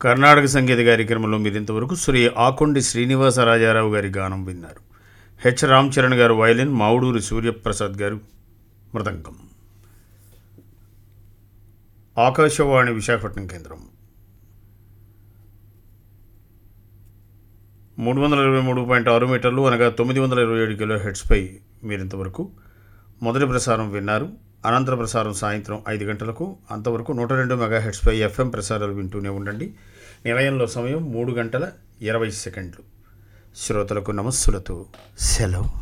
కర్ణాటక సంగీత కార్యక్రమంలో మీరు ఇంతవరకు శ్రీ ఆకొండి శ్రీనివాసరాజారావు గారి గానం విన్నారు హెచ్ రామ్ చరణ్ గారు వయలిన్ మావుడూరి సూర్యప్రసాద్ గారు మృదంగం ఆకాశవాణి విశాఖపట్నం కేంద్రం మూడు వందల ఇరవై మూడు పాయింట్ ఆరు మీటర్లు అనగా తొమ్మిది వందల ఇరవై ఏడు కిలో హెడ్స్పై మీరింతవరకు మొదటి ప్రసారం విన్నారు అనంతర ప్రసారం సాయంత్రం ఐదు గంటలకు అంతవరకు నూట రెండు మెగా హెడ్స్పై ఎఫ్ఎం ప్రసారాలు వింటూనే ఉండండి నిలయంలో సమయం మూడు గంటల ఇరవై సెకండ్లు శ్రోతలకు నమస్సులతో సెలవు